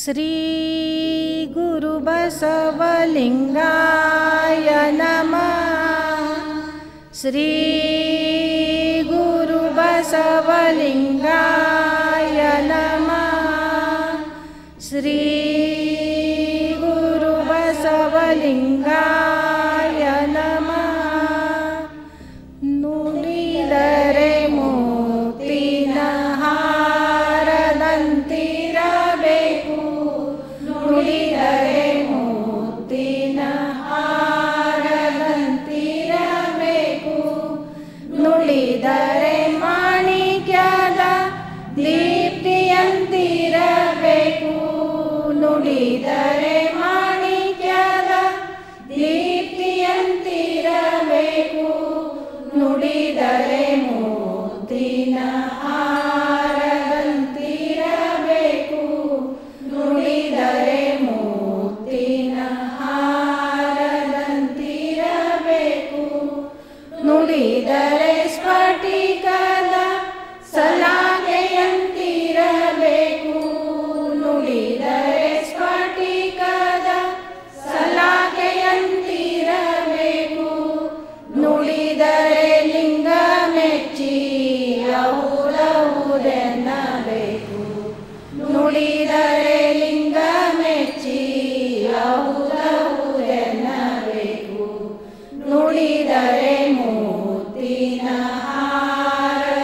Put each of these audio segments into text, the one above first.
ಶ್ರೀ ಗುರು ಬಸವಲಿಂಗಾಯ ನಮಃ ಶ್ರೀ ಗುರು ಬಸವಲಿಂಗಾಯ ನಮಃ ಶ್ರೀ ಗುರು ಬಸವಲಿಂಗಾಯ ನಮಃ ನುಡಿದರೆ ಮುತ್ತಿನ ಹಾರದಂತಿರಬೇಕು ನುಡಿದರೆ ಮುತ್ತಿನ ಹಾರದಂತಿರಬೇಕು ನುಡಿದರೆ ಮಾಣಿಕ್ಯದ ದೀಪ್ತಿಯಂತಿರಬೇಕು ನುಡಿದರೆ ಮಾಣಿಕ್ಯದ ದೀಪ್ತಿಯಂತಿರಬೇಕು ನುಡಿದರೆ ಮುತ್ತಿನ ಹಾರದಂತಿರಬೇಕು ನುಡಿದರೆ ಮುತ್ತಿನ ಹಾರದಂತಿರಬೇಕು ನುಡಿದರೆ ಸ್ಫಟಿಕದ ಸಲಾಕೆಯಂತಿರಬೇಕು ನುಡಿದರೆ ಸ್ಫಟಿಕದ ಸಲಾಕೆಯಂತಿರಬೇಕು ನುಡಿದರೆ ಲಿಂಗ ಮೆಚ್ಚಿ ಅಹುದಹುದೆನ್ನಬೇಕು ನುಡಿದರೆ ಲಿಂಗ ಮೆಚ್ಚಿ ಅಹುದಹುದೆನ್ನಬೇಕು ನುಡಿದರೆ ಮುತ್ತಿನ ಹಾರದಂತಿರಬೇಕು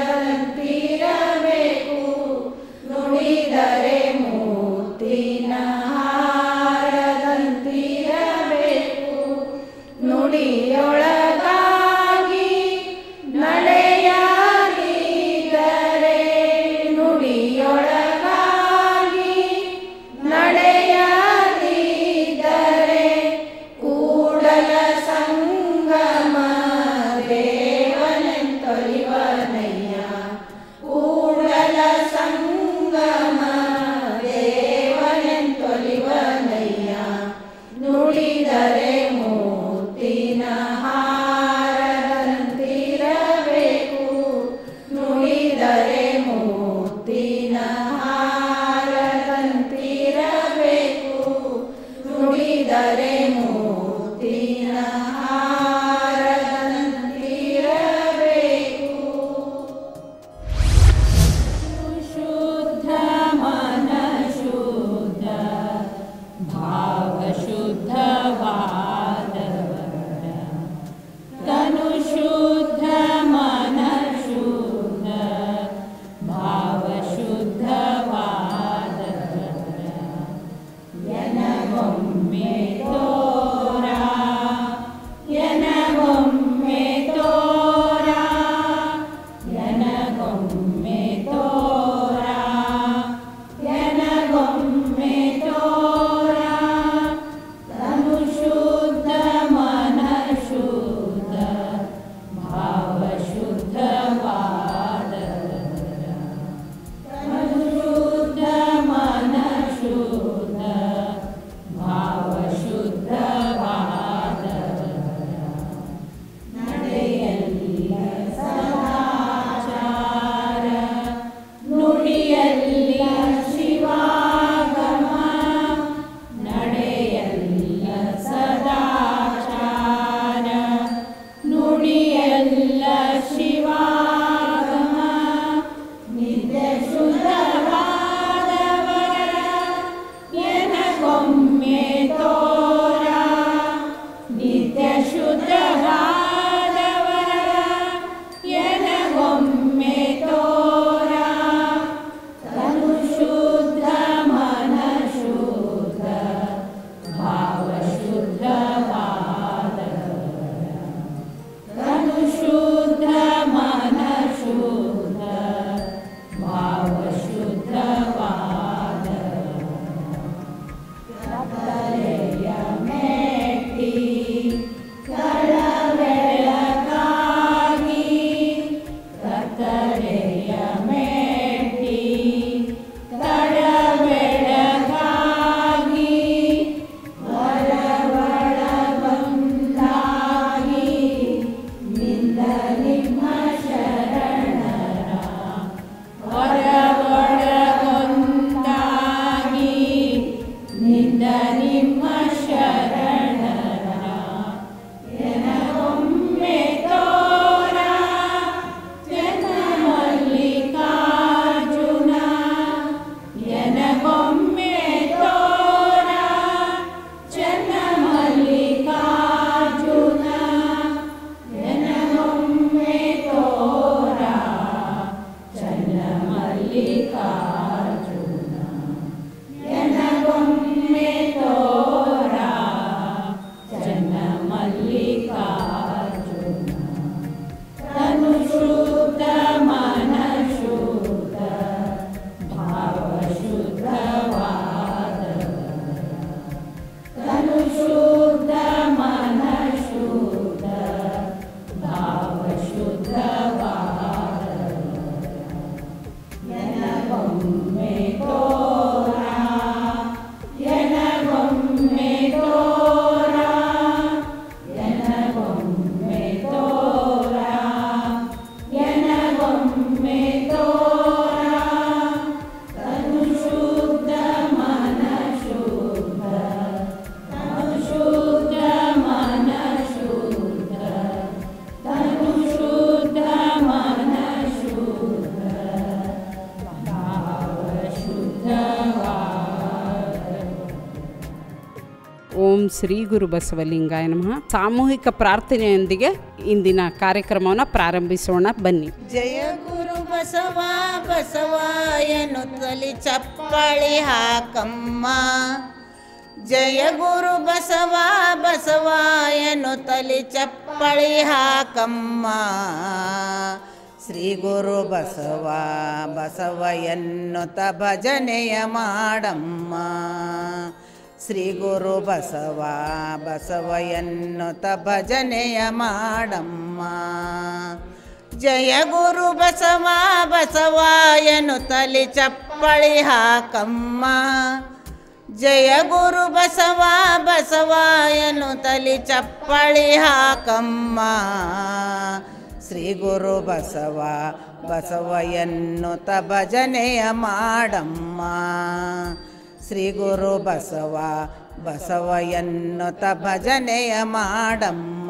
ಶ್ರೀ ಗುರು ಬಸವಲಿಂಗಾಯ ನಮಃ ಸಾಮೂಹಿಕ ಪ್ರಾರ್ಥನೆಯೊಂದಿಗೆ ಇಂದಿನ ಕಾರ್ಯಕ್ರಮವನ್ನು ಪ್ರಾರಂಭಿಸೋಣ ಬನ್ನಿ ಜಯ ಗುರು ಬಸವ ಬಸವ ಎನ್ನುತ್ತಲಿ ಚಪ್ಪಳಿ ಹಾಕಮ್ಮ ಜಯ ಗುರು ಬಸವ ಬಸವ ಎನ್ನುತ್ತಲಿ ಚಪ್ಪಳಿ ಹಾಕಮ್ಮ ಶ್ರೀ ಗುರು ಬಸವ ಬಸವ ಎನ್ನುತ್ತ ಭಜನೆಯ ಮಾಡಮ್ಮ ಶ್ರೀ ಗುರು ಬಸವ ಬಸವ ಎನ್ನುತ್ತ ಭಜನೆಯ ಮಾಡಮ್ಮ ಜಯ ಗುರು ಬಸವ ಬಸವ ಎನ್ನುತ್ತಲಿ ಚಪ್ಪಳಿ ಹಾಕಮ್ಮ ಜಯ ಗುರು ಬಸವ ಬಸವ ಎನ್ನುತ್ತಲಿ ಚಪ್ಪಳಿ ಹಾಕಮ್ಮ ಶ್ರೀ ಗುರು ಬಸವ ಬಸವ ಎನ್ನುತ್ತ ಭಜನೆಯ ಮಾಡಮ್ಮ ಶ್ರೀ ಗುರು ಬಸವ ಬಸವ ಎನ್ನುತ್ತ ಭಜನೆಯ ಮಾಡಮ್ಮ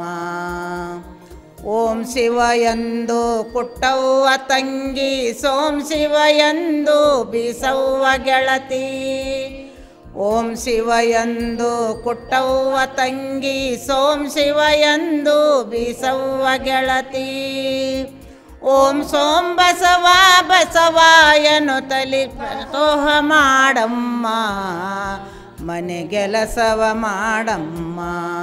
ಓಂ ಶಿವ ಎಂದು ಕುಟ್ಟವ್ವ ತಂಗಿ ಸೋಂ ಶಿವ ಎಂದು ಬೀಸವ್ವ ಗೆಳತಿ ಓಂ ಶಿವ ಎಂದು ಕುಟ್ಟವ್ವ ತಂಗಿ ಸೋಂ ಶಿವ ಎಂದು ಬೀಸವ್ವ ಗೆಳತಿ ಓಂ ಸೋಂ ಬಸವ ಬಸವಾಯನು ತಲಿ ತೋಹ ಮಾಡಮ್ಮ ಮನೆ ಕೆಲಸವ ಮಾಡಮ್ಮ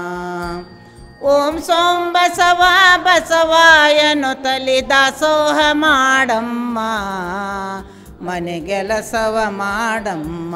ಓಂ ಸೋಂ ಬಸವ ಬಸವಾಯನು ತಲಿ ದಾಸೋಹ ಮಾಡಮ್ಮ ಮನೆ ಕೆಲಸವ ಮಾಡಮ್ಮ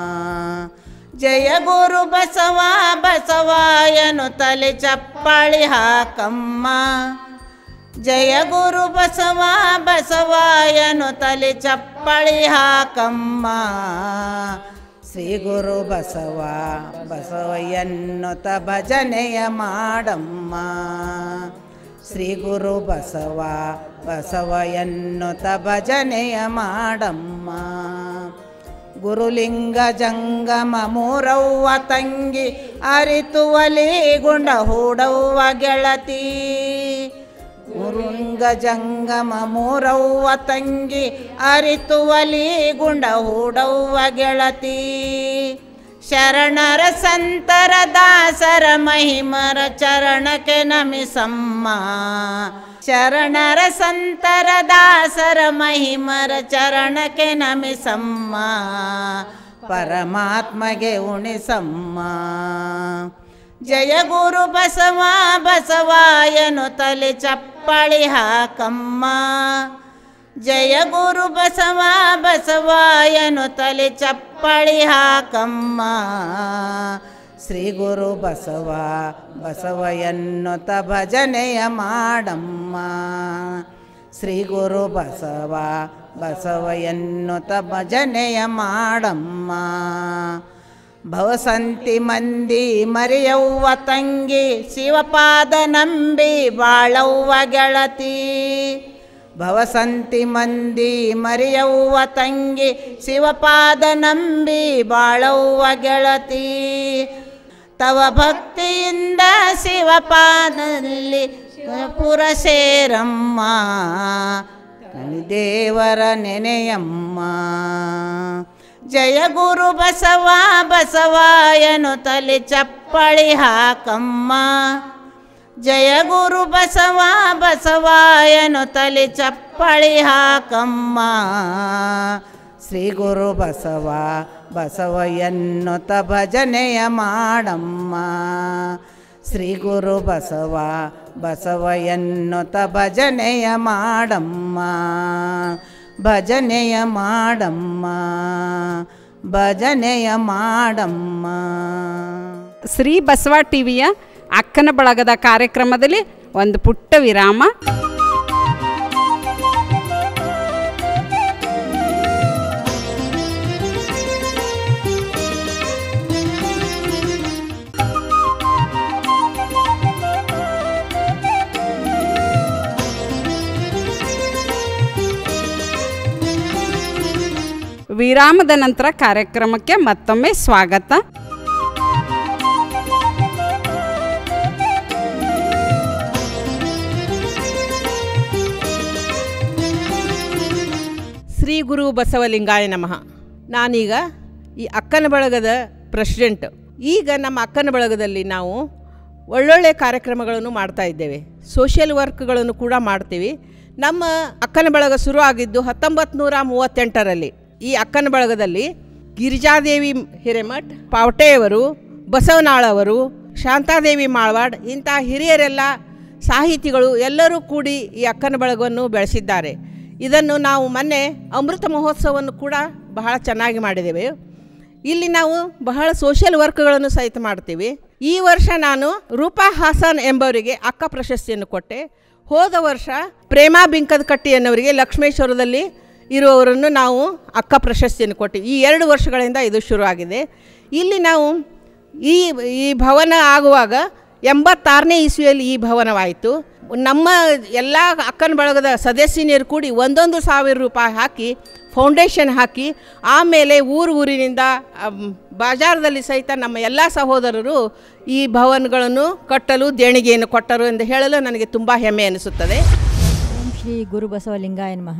ಜಯ ಗುರು ಬಸವ ಬಸವಾಯನು ತಲೆ ಚಪ್ಪಾಳಿ ಹಾಕಮ್ಮ ಜಯ ಗುರು ಬಸವ ಬಸವಾಯನು ತಲೆ ಚಪ್ಪಳಿ ಹಾಕಮ್ಮ ಶ್ರೀ ಗುರು ಬಸವ ಬಸವ ಎನ್ನುತ್ತ ಭಜನೆಯ ಮಾಡಮ್ಮ ಶ್ರೀ ಗುರು ಬಸವ ಬಸವ ಎನ್ನುತ್ತ ಭಜನೆಯ ಮಾಡಮ್ಮ ಗುರುಲಿಂಗ ಜಂಗಮ ಮೂರವ್ವ ತಂಗಿ ಅರಿತುವಲಿ ಗುಂಡ ಹೂಡವ್ವ ಗೆಳತಿ ಗುರುಲಿಂಗ ಜಂಗಮ ಮೂರವ್ವ ತಂಗಿ ಅರಿತುವಲಿ ಗುಂಡ ಹೂಡವ್ವ ಗೆಳತಿ ಶರಣರ ಸಂತರ ದಾಸರ ಮಹಿಮರ ಚರಣಕ್ಕೆ ನಮಿಸಮ್ಮ ಶರಣರ ಸಂತರ ದಾಸರ ಮಹಿಮರ ಚರಣಕ್ಕೆ ನಮಿಸಮ್ಮ ಪರಮಾತ್ಮಗೆ ಉಣಿಸಮ್ಮ ಜಯ ಗುರು ಬಸವ ಬಸವಾಯನು ತಲೆ ಚಪ್ಪಳಿ ಹಾಕಮ್ಮ ಜಯ ಗುರು ಬಸವ ಬಸವಾಯನು ತಲೆ ಚಪ್ಪಳಿ ಹಾಕಮ್ಮ ಶ್ರೀ ಗುರು ಬಸವ ಬಸವ ಎನ್ನುತ್ತ ಭಜನೆಯ ಮಾಡಮ್ಮ ಶ್ರೀ ಗುರು ಬಸವ ಬಸವ ಎನ್ನುತ್ತ ಭಜನೆಯ ಮಾಡಮ್ಮ ಭವಸಂತಿ ಮಂದಿ ಮರಿಯವ್ವ ತಂಗಿ ಶಿವಪಾದ ನಂಬಿ ಬಾಳವ್ವ ಗೆಳತಿ ಭವಸಂತಿ ಮಂದಿ ಮರಿಯವ್ವ ತಂಗಿ ಶಿವಪಾದ ನಂಬಿ ಬಾಳವ್ವ ಗೆಳತಿ ತವ ಭಕ್ತಿಯಿಂದ ಶಿವಪಾದಲ್ಲಿ ಪುರ ಸೇರಮ್ಮ ದೇವರ ನೆನೆಯಮ್ಮ ಜಯ ಗುರು ಬಸವ ಬಸವಾಯನು ತಲೆ ಚಪ್ಪಳಿ ಹಾಕಮ್ಮ ಜಯ ಗುರು ಬಸವ ಬಸವಾಯನು ತಲೆ ಚಪ್ಪಳಿ ಹಾಕಮ್ಮ ಶ್ರೀ ಗುರು ಬಸವ ಬಸವ ಎನ್ನುತ್ತ ಭಜನೆಯ ಮಾಡಮ್ಮ ಶ್ರೀ ಗುರು ಬಸವ ಬಸವ ಎನ್ನುತ್ತ ಭಜನೆಯ ಮಾಡಮ್ಮ ಭಜನೆಯ ಮಾಡಮ್ಮ ಭಜನೆಯ ಮಾಡಮ್ಮ ಶ್ರೀ ಬಸವ ಟಿವಿಯ ಅಕ್ಕನ ಬಳಗದ ಕಾರ್ಯಕ್ರಮದಲ್ಲಿ ಒಂದು ಪುಟ್ಟ ವಿರಾಮ ವಿರಾಮದ ನಂತರ ಕಾರ್ಯಕ್ರಮಕ್ಕೆ ಮತ್ತೊಮ್ಮೆ ಸ್ವಾಗತ ಶ್ರೀ ಗುರು ಬಸವಲಿಂಗಾಯ ನಮಃ ನಾನೀಗ ಈ ಅಕ್ಕನ ಬಳಗದ ಪ್ರೆಸಿಡೆಂಟ್ ಈಗ ನಮ್ಮ ಅಕ್ಕನ ಬಳಗದಲ್ಲಿ ನಾವು ಒಳ್ಳೊಳ್ಳೆ ಕಾರ್ಯಕ್ರಮಗಳನ್ನು ಮಾಡ್ತಾ ಇದ್ದೇವೆ ಸೋಷಿಯಲ್ ವರ್ಕ್ಗಳನ್ನು ಕೂಡ ಮಾಡ್ತೀವಿ ನಮ್ಮ ಅಕ್ಕನ ಬಳಗ ಶುರು ಆಗಿದ್ದು ಹತ್ತೊಂಬತ್ತು ನೂರ ಮೂವತ್ತೆಂಟರಲ್ಲಿ ಈ ಅಕ್ಕನ ಬಳಗದಲ್ಲಿ ಗಿರಿಜಾದೇವಿ ಹಿರೇಮಠ್ ಪಾವಟೆಯವರು ಬಸವನಾಳವರು ಶಾಂತಾದೇವಿ ಮಾಳ್ವಾಡ್ ಇಂಥ ಹಿರಿಯರೆಲ್ಲ ಸಾಹಿತಿಗಳು ಎಲ್ಲರೂ ಕೂಡಿ ಈ ಅಕ್ಕನ ಬಳಗವನ್ನು ಬೆಳೆಸಿದ್ದಾರೆ ಇದನ್ನು ನಾವು ಮೊನ್ನೆ ಅಮೃತ ಮಹೋತ್ಸವವನ್ನು ಕೂಡ ಬಹಳ ಚೆನ್ನಾಗಿ ಮಾಡಿದ್ದೇವೆ ಇಲ್ಲಿ ನಾವು ಬಹಳ ಸೋಷಿಯಲ್ ವರ್ಕ್ಗಳನ್ನು ಸಹಿತ ಮಾಡ್ತೀವಿ ಈ ವರ್ಷ ನಾನು ರೂಪಾ ಹಾಸನ್ ಎಂಬವರಿಗೆ ಅಕ್ಕ ಪ್ರಶಸ್ತಿಯನ್ನು ಕೊಟ್ಟೆ ಹೋದ ವರ್ಷ ಪ್ರೇಮಾ ಬಿಂಕದ ಕಟ್ಟಿ ಅನ್ನೋರಿಗೆ ಲಕ್ಷ್ಮೇಶ್ವರದಲ್ಲಿ ಇರುವವರನ್ನು ನಾವು ಅಕ್ಕ ಪ್ರಶಸ್ತಿಯನ್ನು ಕೊಟ್ಟಿವಿ ಈ ಎರಡು ವರ್ಷಗಳಿಂದ ಇದು ಶುರುವಾಗಿದೆ ಇಲ್ಲಿ ನಾವು ಈ ಈ ಭವನ ಆಗುವಾಗ ಎಂಬತ್ತಾರನೇ ಇಸ್ವಿಯಲ್ಲಿ ಈ ಭವನವಾಯಿತು ನಮ್ಮ ಎಲ್ಲ ಅಕ್ಕನ ಬಳಗದ ಸದಸ್ಯನಿಯರು ಕೂಡಿ ಒಂದೊಂದು ಸಾವಿರ ರೂಪಾಯಿ ಹಾಕಿ ಫೌಂಡೇಶನ್ ಹಾಕಿ ಆಮೇಲೆ ಊರು ಊರಿನಿಂದ ಅಮ್, ಬಾಜಾರದಲ್ಲಿ ಸಹಿತ ನಮ್ಮ ಎಲ್ಲ ಸಹೋದರರು ಈ ಭವನಗಳನ್ನು ಕಟ್ಟಲು ದೇಣಿಗೆಯನ್ನು ಕೊಟ್ಟರು ಎಂದು ಹೇಳಲು ನನಗೆ ತುಂಬ ಹೆಮ್ಮೆ ಅನಿಸುತ್ತದೆ ಓಂ ಶ್ರೀ ಗುರು ಬಸವಲಿಂಗಾಯ ನಮಃ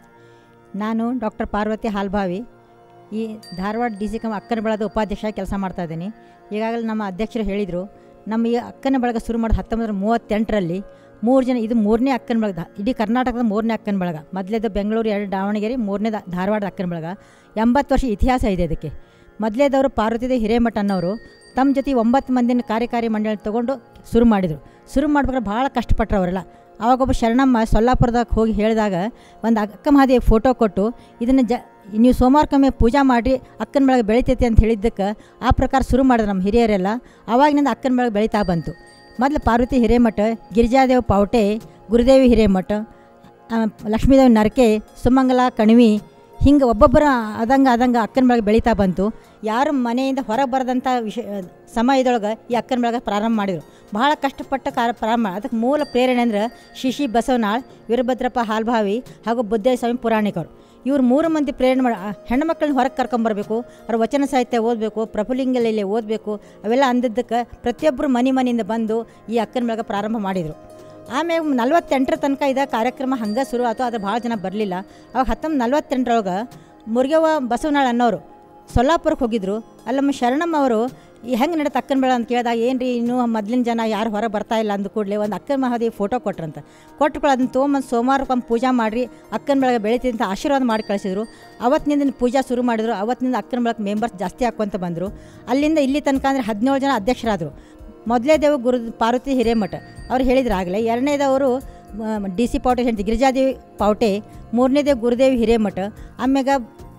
ನಾನು ಡಾಕ್ಟರ್ ಪಾರ್ವತಿ ಹಾಲ್ಭಾವಿ ಈ ಧಾರವಾಡ ಡಿ ಸಿ ಕಮ್ ಅಕ್ಕನ ಬಳಗದ ಉಪಾಧ್ಯಕ್ಷ ಕೆಲಸ ಮಾಡ್ತಾ ಇದ್ದೀನಿ ಈಗಾಗಲೇ ನಮ್ಮ ಅಧ್ಯಕ್ಷರು ಹೇಳಿದರು ನಮ್ಮ ಈ ಅಕ್ಕನ ಬಳಗ ಶುರು ಮಾಡಿ ಹತ್ತೊಂಬತ್ತು ಮೂವತ್ತೆಂಟರಲ್ಲಿ ಮೂರು ಜನ ಇದು ಮೂರನೇ ಅಕ್ಕನ ಬಳಗ ಇಡೀ ಕರ್ನಾಟಕದ ಮೂರನೇ ಅಕ್ಕನ ಬಳಗ ಮೊದಲೇದು ಬೆಂಗಳೂರು ಎರಡು ದಾವಣಗೆರೆ ಮೂರನೇ ಧಾರವಾಡದ ಅಕ್ಕನ ಬಳಗ ಎಂಬತ್ತು ವರ್ಷ ಇತಿಹಾಸ ಇದೆ ಇದಕ್ಕೆ ಮೊದಲೇದವರು ಪಾರ್ವತಿದೇವಿ ಹಿರೇಮಠ ಅನ್ನೋರು ತಮ್ಮ ಜೊತೆ ಒಂಬತ್ತು ಮಂದಿನ ಕಾರ್ಯಕಾರಿ ಮಂಡಳಿ ತೊಗೊಂಡು ಶುರು ಮಾಡಿದರು ಶುರು ಮಾಡ್ಬೇಕಾದ್ರೆ ಭಾಳ ಕಷ್ಟಪಟ್ಟರು ಅವರೆಲ್ಲ ಆವಾಗೊಬ್ಬ ಶರಣಮ್ಮ ಸೊಲ್ಲಾಪುರದಾಗ ಹೋಗಿ ಹೇಳಿದಾಗ ಒಂದು ಅಕ್ಕ ಮಹಾದೇವಿ ಫೋಟೋ ಕೊಟ್ಟು ಇದನ್ನು ಜ ನೀವು ಸೋಮವಾರಕ್ಕೊಮ್ಮೆ ಪೂಜಾ ಮಾಡಿ ಅಕ್ಕನ ಬೆಳಗ್ಗೆ ಬೆಳಿತೈತೆ ಅಂತ ಹೇಳಿದ್ದಕ್ಕೆ ಆ ಪ್ರಕಾರ ಶುರು ಮಾಡಿದ್ರು ನಮ್ಮ ಹಿರಿಯರೆಲ್ಲ ಆವಾಗಿನಿಂದ ಅಕ್ಕನ ಬೆಳಗ್ಗೆ ಬೆಳೀತಾ ಬಂತು ಮೊದಲು ಪಾರ್ವತಿ ಹಿರೇಮಠ ಗಿರಿಜಾದೇವ್ ಪಾವಟೆ ಗುರುದೇವಿ ಹಿರೇಮಠ ಆ, ಲಕ್ಷ್ಮೀದೇವಿ ನರಕೆ ಸುಮಂಗಲ ಕಣಿವಿ ಹಿಂಗೆ ಒಬ್ಬೊಬ್ಬರ ಅದಂಗೆ ಅದಂಗೆ ಅಕ್ಕನ ಬೆಳಗ್ಗೆ ಬೆಳೀತಾ ಬಂತು ಯಾರು ಮನೆಯಿಂದ ಹೊರಗೆ ಬರದಂಥ ವಿಷಯ ಸಮಯದೊಳಗೆ ಈ ಅಕ್ಕನ ಬೆಳಗ್ಗೆ ಪ್ರಾರಂಭ ಮಾಡಿದರು ಬಹಳ ಕಷ್ಟಪಟ್ಟ ಕಾರ ಪ್ರಾರಂಭ ಅದಕ್ಕೆ ಮೂಲ ಪ್ರೇರಣೆ ಅಂದ್ರೆ ಶಿಶಿ ಬಸವನಾಳ್ ವೀರಭದ್ರಪ್ಪ ಹಾಲ್ಭಾವಿ ಹಾಗೂ ಬುದ್ಧೇಶ್ವರ ಸ್ವಾಮಿ ಪುರಾಣಿಕರು ಇವ್ರು ಮೂರು ಮಂದಿ ಪ್ರೇರಣೆ ಮಾಡಿ ಆ ಹೆಣ್ಮಕ್ಳನ್ನ ಹೊರಗೆ ಕರ್ಕೊಂಬರ್ಬೇಕು ಅವ್ರ ವಚನ ಸಾಹಿತ್ಯ ಓದಬೇಕು ಪ್ರಫುಲಿಂಗಲಲ್ಲಿ ಓದಬೇಕು ಅವೆಲ್ಲ ಅಂದಿದ್ದಕ್ಕೆ ಪ್ರತಿಯೊಬ್ಬರು ಮನೆ ಮನೆಯಿಂದ ಬಂದು ಈ ಅಕ್ಕನ ಬೆಳಗ್ಗೆ ಪ್ರಾರಂಭ ಮಾಡಿದರು ಆಮೇಲೆ ನಲ್ವತ್ತೆಂಟರ ತನಕ ಇದು ಕಾರ್ಯಕ್ರಮ ಹಂಗೆ ಶುರು ಆಯ್ತು ಅದು ಭಾಳ ಜನ ಬರಲಿಲ್ಲ ಅವಾಗ ಹತ್ತೊಂಬತ್ತು ನಲ್ವತ್ತೆಂಟರೊಳಗೆ ಮುರುಗವ್ವ ಬಸವನಾಳ್ ಅನ್ನೋರು ಸೊಲ್ಲಾಪುರಕ್ಕೆ ಹೋಗಿದ್ರು ಅಲ್ಲಮ್ಮ ಶರಣಮ್ಮ ಅವರು ಈ ಹೆಂಗೆ ನಡೀತ ಅಕ್ಕನ ಬೆಳ ಅಂತ ಕೇಳಿದಾಗ ಏನು ರೀ ಇನ್ನೂ ಮೊದಲಿನ ಜನ ಯಾರು ಹೊರಗೆ ಬರ್ತಾ ಇಲ್ಲ ಅಂದ ಕೂಡಲೇ ಒಂದು ಅಕ್ಕನ ಮಹಾದೇವಿ ಫೋಟೋ ಕೊಟ್ರಂತ ಕೊಟ್ಟರು ಅದನ್ನ ತೊಗೊಂಬಂದು ಸೋಮವಾರಕ್ಕೊಮ್ಮೆ ಪೂಜಾ ಮಾಡಿರಿ ಅಕ್ಕನ ಬೆಳಗ್ಗೆ ಬೆಳಿತೀವಿ ಅಂತ ಆಶೀರ್ವಾದ ಮಾಡಿ ಕಳಿಸಿದ್ರು ಅವತ್ತಿನಿಂದ ಪೂಜಾ ಶುರು ಮಾಡಿದ್ರು ಅವತ್ತಿನಿಂದ ಅಕ್ಕನ ಬೆಳಗ್ಗೆ ಮೆಂಬರ್ಸ್ ಜಾಸ್ತಿ ಹಾಕ್ಕೊಂತ ಬಂದರು ಅಲ್ಲಿಂದ ಇಲ್ಲಿ ತನಕ ಅಂದರೆ ಹದಿನೇಳು ಜನ ಅಧ್ಯಕ್ಷರಾದರು ಮೊದಲೇದೇವು ಗುರು ಪಾರ್ವತಿ ಹಿರೇಮಠ ಅವ್ರು ಹೇಳಿದ್ರು ಆಗಲೇ ಎರಡನೇದವರು ಡಿ ಸಿ ಪಾವಟೆ ಹೇಳ್ತಿ ಗಿರಿಜಾದೇವಿ ಪಾವಟೆ ಮೂರನೇದೇವು ಗುರುದೇವಿ ಹಿರೇಮಠ ಆಮ್ಯಾಗ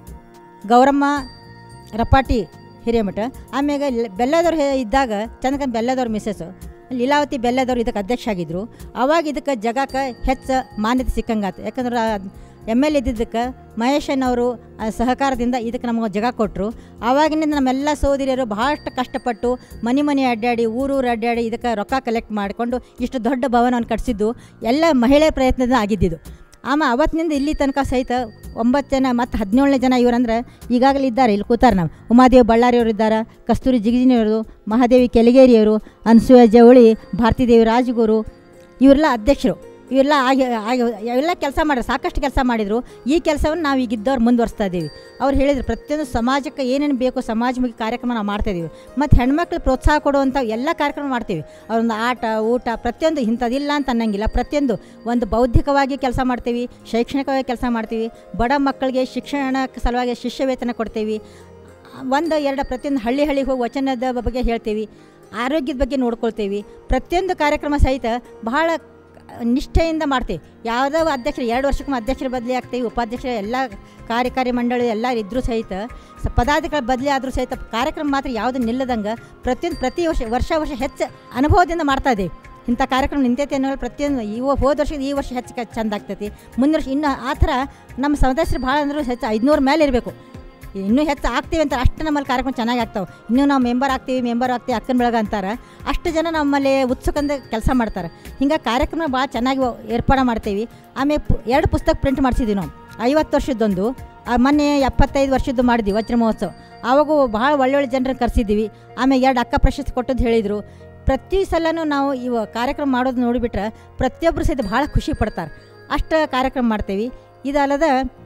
ಗೌರಮ್ಮ ರಪಾಟಿ ಹಿರೇಮಠ ಆಮ್ಯಾಗ ಲ್- ಬೆಲ್ಲದವ್ರು ಹೇ- ಇದ್ದಾಗ ಚಂದ್ರಕಾಂತ್ ಬೆಲ್ಲದವ್ರ ಮಿಸ್ಸಸ್ಸು ಲೀಲಾವತಿ ಬೆಲ್ಲದವ್ರು ಇದಕ್ಕೆ ಅಧ್ಯಕ್ಷ ಆಗಿದ್ದರು ಅವಾಗ ಇದಕ್ಕೆ ಜಗಕ್ಕೆ ಹೆಚ್ಚು ಮಾನ್ಯತೆ ಸಿಕ್ಕಂಗಾತು ಯಾಕಂದ್ರೆ ಎಮ್ ಎಲ್ ಇದ್ದಿದ್ದಕ್ಕೆ ಮಹೇಶನವರು ಆ ಸಹಕಾರದಿಂದ ಇದಕ್ಕೆ ನಮಗೆ ಜಗ ಕೊಟ್ಟರು ಆವಾಗಿನಿಂದ ನಮ್ಮೆಲ್ಲ ಸೋದರಿಯರು ಭಾಳಷ್ಟು ಕಷ್ಟಪಟ್ಟು ಮನೆ ಮನೆ ಅಡ್ಡಾಡಿ ಊರೂರು ಅಡ್ಡಾಡಿ ಇದಕ್ಕೆ ರೊಕ್ಕ ಕಲೆಕ್ಟ್ ಮಾಡಿಕೊಂಡು ಇಷ್ಟು ದೊಡ್ಡ ಭವನವನ್ನು ಕಟ್ಟಿಸಿದ್ದು ಎಲ್ಲ ಮಹಿಳೆಯ ಪ್ರಯತ್ನದಿಂದ ಆಗಿದ್ದಿದ್ದು ಆಮೇಲೆ ಅವತ್ತಿನಿಂದ ಇಲ್ಲಿ ತನಕ ಸಹಿತ ಒಂಬತ್ತು ಜನ ಮತ್ತು ಹದಿನೇಳನೇ ಜನ ಇವರಂದ್ರೆ ಈಗಾಗಲೇ ಇದ್ದಾರೆ ಇಲ್ಲಿ ಕೂತಾರೆ ನಾವು ಉಮಾದೇವಿ ಬಳ್ಳಾರಿಯವರು ಇದ್ದಾರೆ ಕಸ್ತೂರಿ ಜಿಗಜಿನಿಯವರು ಮಹಾದೇವಿ ಕೆಲಿಗೇರಿಯವರು ಅನಸೂಯ ಜವಳಿ ಭಾರತೀದೇವಿ ರಾಜಗುರು ಇವರೆಲ್ಲ ಅಧ್ಯಕ್ಷರು ಇವೆಲ್ಲ ಆಗಿ ಆಗಿ ಎಲ್ಲ ಕೆಲಸ ಮಾಡಿದ್ರು ಸಾಕಷ್ಟು ಕೆಲಸ ಮಾಡಿದರು ಈ ಕೆಲಸವನ್ನು ನಾವು ಈಗಿದ್ದವ್ರು ಮುಂದುವರಿಸ್ತಾ ಇದ್ದೀವಿ ಅವ್ರು ಹೇಳಿದ್ರು ಪ್ರತಿಯೊಂದು ಸಮಾಜಕ್ಕೆ ಏನೇನು ಬೇಕು ಸಮಾಜಮುಖಿ ಕಾರ್ಯಕ್ರಮ ನಾವು ಮಾಡ್ತಾಯಿದ್ದೀವಿ ಮತ್ತು ಹೆಣ್ಮಕ್ಳು ಪ್ರೋತ್ಸಾಹ ಕೊಡುವಂಥ ಎಲ್ಲ ಕಾರ್ಯಕ್ರಮ ಮಾಡ್ತೀವಿ ಅವ್ರೊಂದು ಆಟ ಊಟ ಪ್ರತಿಯೊಂದು ಇಂಥದ್ದಿಲ್ಲ ಅಂತ ಅನ್ನಂಗಿಲ್ಲ ಪ್ರತಿಯೊಂದು ಒಂದು ಬೌದ್ಧಿಕವಾಗಿ ಕೆಲಸ ಮಾಡ್ತೀವಿ ಶೈಕ್ಷಣಿಕವಾಗಿ ಕೆಲಸ ಮಾಡ್ತೀವಿ ಬಡ ಮಕ್ಕಳಿಗೆ ಶಿಕ್ಷಣ ಸಲುವಾಗಿ ಶಿಷ್ಯ ವೇತನ ಕೊಡ್ತೀವಿ ಒಂದು ಎರಡು ಪ್ರತಿಯೊಂದು ಹಳ್ಳಿ ಹಳ್ಳಿಗೆ ಹೋಗಿ ವಚನದ ಬಗ್ಗೆ ಹೇಳ್ತೀವಿ ಆರೋಗ್ಯದ ಬಗ್ಗೆ ನೋಡ್ಕೊಳ್ತೀವಿ ಪ್ರತಿಯೊಂದು ಕಾರ್ಯಕ್ರಮ ಸಹಿತ ಬಹಳ ನಿಷ್ಠೆಯಿಂದ ಮಾಡ್ತೀವಿ ಯಾವುದೋ ಅಧ್ಯಕ್ಷರು ಎರಡು ವರ್ಷಕ್ಕೊಮ್ಮೆ ಅಧ್ಯಕ್ಷರ ಬದಲಿ ಆಗ್ತೀವಿ ಉಪಾಧ್ಯಕ್ಷರು ಎಲ್ಲ ಕಾರ್ಯಕಾರಿ ಮಂಡಳಿ ಎಲ್ಲ ಇದ್ದರೂ ಸಹಿತ ಸ ಪದಾಧಿಕಾರಿ ಬದಲಿ ಆದರೂ ಸಹಿತ ಕಾರ್ಯಕ್ರಮ ಮಾತ್ರ ಯಾವುದು ನಿಲ್ಲದಂಗೆ ಪ್ರತಿಯೊಂದು ಪ್ರತಿ ವರ್ಷ ವರ್ಷ ವರ್ಷ ಹೆಚ್ಚು ಅನುಭವದಿಂದ ಮಾಡ್ತಾ ಇದ್ದೀವಿ ಇಂಥ ಕಾರ್ಯಕ್ರಮ ನಿಂತೈತೆ ಅನ್ನೋ ಪ್ರತಿಯೊಂದು ಈ ಹೋದ ವರ್ಷದ ಈ ವರ್ಷ ಹೆಚ್ಚು ಕ- ಚಂದ ಆಗ್ತೈತಿ ಮುಂದಿನ ವರ್ಷ ಇನ್ನು ಆ ಥರ ನಮ್ಮ ಸದಸ್ಯರು ಭಾಳ ಅಂದರೂ ಹೆಚ್ಚು ಐದುನೂರು ಮೇಲೆ ಇರಬೇಕು ಇನ್ನೂ ಹೆಚ್ಚು ಆಗ್ತೀವಿ ಅಂತ ಅಷ್ಟು ನಮ್ಮಲ್ಲಿ ಕಾರ್ಯಕ್ರಮ ಚೆನ್ನಾಗಿ ಆಗ್ತಾವೆ ಇನ್ನೂ ನಾವು ಮೆಂಬರ್ ಆಗ್ತೀವಿ ಮೆಂಬರ್ ಆಗ್ತೀವಿ ಅಕ್ಕನ ಬೆಳಗ ಅಂತಾರೆ ಅಷ್ಟು ಜನ ನಮ್ಮಲ್ಲಿ ಉತ್ಸುಕಂದ ಕೆಲಸ ಮಾಡ್ತಾರೆ ಹಿಂಗೆ ಕಾರ್ಯಕ್ರಮ ಭಾಳ ಚೆನ್ನಾಗಿ ಏರ್ಪಾಡು ಮಾಡ್ತೀವಿ ಆಮೇಲೆ ಪು ಎರಡು ಪುಸ್ತಕ ಪ್ರಿಂಟ್ ಮಾಡಿಸಿದ್ವಿ ನಾವು ಐವತ್ತು ವರ್ಷದ್ದೊಂದು ಆ ಮೊನ್ನೆ ಎಪ್ಪತ್ತೈದು ವರ್ಷದ್ದು ಮಾಡಿದ್ವಿ ವಜ್ರ ಮಹೋತ್ಸವ ಆವಾಗೂ ಭಾಳ ಒಳ್ಳೊಳ್ಳೆ ಜನರನ್ನು ಕರೆಸಿದ್ದೀವಿ ಆಮೇಲೆ ಎರಡು ಅಕ್ಕ ಪ್ರಶಸ್ತಿ ಕೊಟ್ಟದ್ದು ಹೇಳಿದರು ಪ್ರತಿ ಸಲನೂ ನಾವು ಇವ ಕಾರ್ಯಕ್ರಮ ಮಾಡೋದು ನೋಡಿಬಿಟ್ರೆ ಪ್ರತಿಯೊಬ್ಬರು ಸಹಿತ ಭಾಳ ಖುಷಿ ಪಡ್ತಾರೆ ಅಷ್ಟು ಕಾರ್ಯಕ್ರಮ ಮಾಡ್ತೀವಿ ಇದಲ್ಲದೆ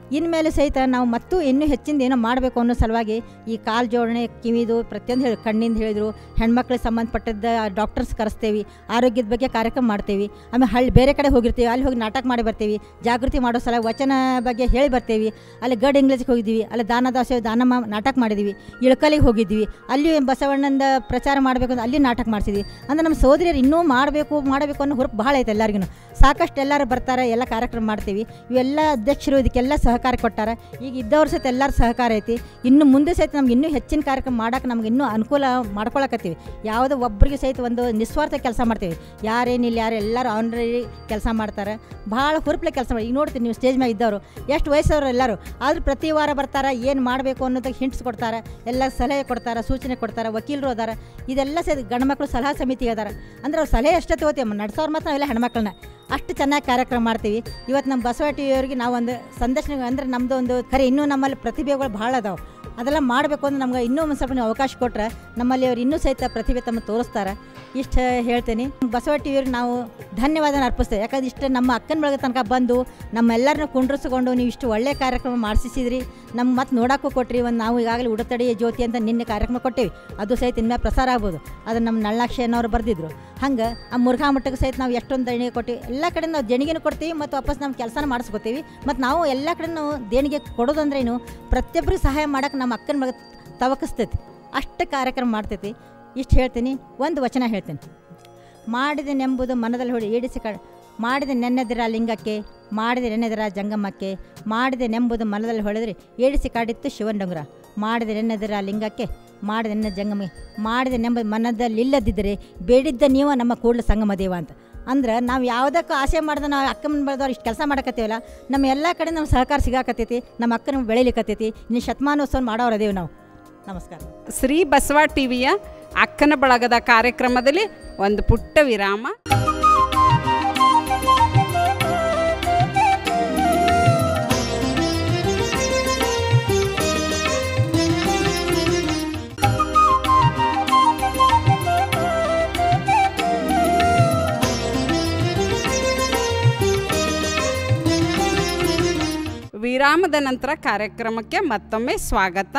ಇನ್ಮೇಲೆ ಸಹಿತ ನಾವು ಮತ್ತು ಇನ್ನೂ ಹೆಚ್ಚಿಂದ ಏನೋ ಮಾಡಬೇಕು ಅನ್ನೋ ಸಲುವಾಗಿ ಈ ಕಾಲು ಜೋಡಣೆ ಕಿವಿದು ಪ್ರತಿಯೊಂದು ಹೇಳಿ ಕಣ್ಣಿಂದ ಹೇಳಿದರು ಹೆಣ್ಮಕ್ಳಿಗೆ ಸಂಬಂಧಪಟ್ಟದ್ದ ಡಾಕ್ಟರ್ಸ್ ಕರೆಸ್ತೇವೆ ಆರೋಗ್ಯದ ಬಗ್ಗೆ ಕಾರ್ಯಕ್ರಮ ಮಾಡ್ತೇವೆ ಆಮೇಲೆ ಹಳ್ಳಿ ಬೇರೆ ಕಡೆ ಹೋಗಿರ್ತೀವಿ ಅಲ್ಲಿ ಹೋಗಿ ನಾಟಕ ಮಾಡಿ ಬರ್ತೀವಿ ಜಾಗೃತಿ ಮಾಡೋ ಸಲ ವಚನ ಬಗ್ಗೆ ಹೇಳಿ ಬರ್ತೀವಿ ಅಲ್ಲಿ ಗಡ್ ಇಂಗ್ಲೀಷ್ಗೆ ಹೋಗಿದ್ದೀವಿ ಅಲ್ಲಿ ದಾನದಾಸ ದಾನಮ್ಮ ನಾಟಕ ಮಾಡಿದ್ದೀವಿ ಇಳಕಲಿಗೆ ಹೋಗಿದ್ವಿ ಅಲ್ಲಿ ಬಸವಣ್ಣಂದ ಪ್ರಚಾರ ಮಾಡಬೇಕು ಅಂತ ಅಲ್ಲಿ ನಾಟಕ ಮಾಡಿಸಿದ್ವಿ ಅಂದ್ರೆ ನಮ್ಮ ಸೋದರಿಯರು ಇನ್ನೂ ಮಾಡಬೇಕು ಮಾಡಬೇಕು ಅನ್ನೋ ಹುರುಪು ಭಾಳ ಐತೆ ಎಲ್ಲರಿಗೂ ಸಾಕಷ್ಟು ಎಲ್ಲರೂ ಬರ್ತಾರೆ ಎಲ್ಲ ಕಾರ್ಯಕ್ರಮ ಮಾಡ್ತೀವಿ ಇವೆಲ್ಲ ಅಧ್ಯಕ್ಷರು ಇದಕ್ಕೆಲ್ಲ ಸಹಕಾರ ಕೊಟ್ಟಾರ ಈಗ ಇದ್ದವ್ರ ಸಹಿತ ಎಲ್ಲರ ಸಹಕಾರ ಐತಿ ಇನ್ನು ಮುಂದೆ ಸಹಿತ ನಮ್ಗೆ ಇನ್ನೂ ಹೆಚ್ಚಿನ ಕಾರ್ಯಕ್ರಮ ಮಾಡೋಕೆ ನಮ್ಗೆ ಇನ್ನೂ ಅನುಕೂಲ ಮಾಡ್ಕೊಳಕತ್ತೀವಿ ಯಾವುದೋ ಒಬ್ಬರಿಗೆ ಸಹಿತ ಒಂದು ನಿಸ್ವಾರ್ಥ ಕೆಲಸ ಮಾಡ್ತೀವಿ ಯಾರೇನಿಲ್ಲ ಯಾರು ಎಲ್ಲರೂ ಆನ್ರರಿ ಕೆಲಸ ಮಾಡ್ತಾರೆ ಭಾಳ ಹುರುಪ್ಲೆ ಕೆಲಸ ಮಾಡಿ ಈಗ ನೋಡ್ತೀವಿ ನೀವು ಸ್ಟೇಜ್ ಮ್ಯಾಗ ಇದ್ದವರು ಎಷ್ಟು ವಯಸ್ಸವರು ಎಲ್ಲರೂ ಆದರೂ ಪ್ರತಿ ವಾರ ಬರ್ತಾರೆ ಏನು ಮಾಡಬೇಕು ಅನ್ನೋದಕ್ಕೆ ಹಿಂಟ್ಸ್ ಕೊಡ್ತಾರೆ ಎಲ್ಲ ಸಲಹೆ ಕೊಡ್ತಾರೆ ಸೂಚನೆ ಕೊಡ್ತಾರೆ ವಕೀಲರು ಅದಾರ ಇದೆಲ್ಲ ಸಹ ಗಂಡ್ಮಕ್ಳು ಸಲಹಾ ಸಮಿತಿ ಅದಾರ ಅಂದ್ರೆ ಅವ್ರು ಸಲಹೆ ಅಷ್ಟೇ ತಗೋತೀವಿ ನಡ್ಸೋರು ಮಾತ್ರ ನಾವೆಲ್ಲ ಹೆಣ್ಮಕ್ಳನ್ನ ಅಷ್ಟು ಚೆನ್ನಾಗಿ ಕಾರ್ಯಕ್ರಮ ಮಾಡ್ತೀವಿ ಇವತ್ತು ನಮ್ಮ ಬಸವ ಟಿ ವಿಯವರಿಗೆ ನಾವು ಒಂದು ಸಂದರ್ಶನ ಅಂದರೆ ನಮ್ಮದು ಒಂದು ಖರೆ ಇನ್ನೂ ನಮ್ಮಲ್ಲಿ ಪ್ರತಿಭೆಗಳು ಭಾಳ ಅದಾವೆ ಅದೆಲ್ಲ ಮಾಡಬೇಕು ಅಂದ್ರೆ ನಮ್ಗೆ ಇನ್ನೂ ಒಂದು ಸ್ವಲ್ಪ ನೀವು ಅವಕಾಶ ಕೊಟ್ಟರೆ ನಮ್ಮಲ್ಲಿ ಅವ್ರು ಇನ್ನೂ ಸಹಿತ ಪ್ರತಿಭೆ ತಮ್ಮ ತೋರಿಸ್ತಾರೆ ಇಷ್ಟು ಹೇಳ್ತೀನಿ ಬಸವ ಟಿ ವಿಯವ್ರಿಗೆ ನಾವು ಧನ್ಯವಾದನ ಅರ್ಪಿಸ್ತೇವೆ ಯಾಕಂದ್ರೆ ಇಷ್ಟು ನಮ್ಮ ಅಕ್ಕನ ಬೆಳಗ್ಗೆ ತನಕ ಬಂದು ನಮ್ಮೆಲ್ಲರನ್ನ ಕುಂಡ್ರಿಸ್ಕೊಂಡು ನೀವು ಇಷ್ಟು ಒಳ್ಳೆ ಕಾರ್ಯಕ್ರಮ ಮಾಡಿಸಿದ್ರಿ ನಮ್ಮ ಮತ್ತೆ ನೋಡೋಕ್ಕೂ ಕೊಟ್ರಿ ಒಂದು ನಾವು ಈಗಾಗಲೇ ಉಡತಡಿ ಜ್ಯೋತಿ ಅಂತ ನಿನ್ನೆ ಕಾರ್ಯಕ್ರಮ ಕೊಟ್ಟೇವಿ ಅದು ಸಹಿತ ಇನ್ಮೇಲೆ ಪ್ರಸಾರ ಆಗ್ಬೋದು ಅದನ್ನು ನಮ್ಮ ನಳ್ಳಾಕ್ಷಿ ಅನ್ನೋರು ಬರೆದಿದ್ರು ಹಂಗೆ ಆ ಮುರುಘಾ ಮಠಕ್ಕೆ ಸಹಿತ ನಾವು ಎಷ್ಟೊಂದು ದೇಣಿಗೆ ಕೊಟ್ಟಿವಿ ಎಲ್ಲ ಕಡೆ ನಾವು ದೇಣಿಗೆನೂ ಕೊಡ್ತೀವಿ ಮತ್ತು ವಾಪಸ್ ನಮ್ಮ ಕೆಲಸನ ಮಾಡಿಸ್ಕೊತೀವಿ ಮತ್ತು ನಾವು ಎಲ್ಲ ಕಡೆ ನಾವು ದೇಣಿಗೆ ಕೊಡೋದಂದ್ರೇನು ಪ್ರತಿಯೊಬ್ಬರಿಗೆ ಸಹಾಯ ಮಾಡೋಕೆ ನಮ್ಮ ಅಕ್ಕನ ಮಗ ತವಕಿಸ್ತೈತಿ ಅಷ್ಟು ಕಾರ್ಯಕ್ರಮ ಮಾಡ್ತೈತಿ ಇಷ್ಟು ಹೇಳ್ತೀನಿ ಒಂದು ವಚನ ಹೇಳ್ತೀನಿ ಮಾಡಿದೆನೆಂಬುದು ಮನದಲ್ಲಿ ಹೊಡಿ ಈಡಿಸಿ ಕ ಮಾಡಿದ ನೆನೆದಿರ ಲಿಂಗಕ್ಕೆ ಮಾಡಿದ ನೆನೆದಿರ ಜಂಗಮಕ್ಕೆ ಮಾಡಿದೆ ನೆಂಬುದು ಮನದಲ್ಲಿ ಹೊಳೆದ್ರೆ ಏಡಿಸಿ ಕಾಡಿತ್ತು ಶಿವನಡಂಗುರ ಮಾಡಿದ ನೆನೆದಿರ ಲಿಂಗಕ್ಕೆ ಮಾಡಿದ ನೆನ್ನ ಜಂಗಮ ಮಾಡಿದ ನೆಂಬುದು ಮನದಲ್ಲಿ ಇಲ್ಲದಿದ್ದರೆ ಬೇಡಿದ್ದ ನೀವು ನಮ್ಮ ಕೂಡಲ ಸಂಗಮ ದೇವ ಅಂತ ಅಂದ್ರೆ ನಾವು ಯಾವುದಕ್ಕೂ ಆಸೆ ಮಾಡಿದ್ರೆ ನಾವು ಅಕ್ಕನ ಬೆಳೆದವ್ರು ಇಷ್ಟು ಕೆಲಸ ಮಾಡಕತ್ತೀವಲ್ಲ ನಮ್ಮ ಎಲ್ಲ ಕಡೆ ನಮ್ಮ ಸಹಕಾರ ಸಿಗಾಕತ್ತೈತಿ ನಮ್ಮ ಅಕ್ಕನ ಬೆಳಿಲಿಕತ್ತೈತಿ ಇನ್ನು ಶತಮಾನೋತ್ಸವ ಮಾಡೋರು ಅದೇವು ನಾವು ನಮಸ್ಕಾರ ಶ್ರೀ ಬಸವ ಟಿವಿಯ ಅಕ್ಕನ ಬಳಗದ ಕಾರ್ಯಕ್ರಮದಲ್ಲಿ ಒಂದು ಪುಟ್ಟ ವಿರಾಮ ವಿರಾಮದ ನಂತರ ಕಾರ್ಯಕ್ರಮಕ್ಕೆ ಮತ್ತೊಮ್ಮೆ ಸ್ವಾಗತ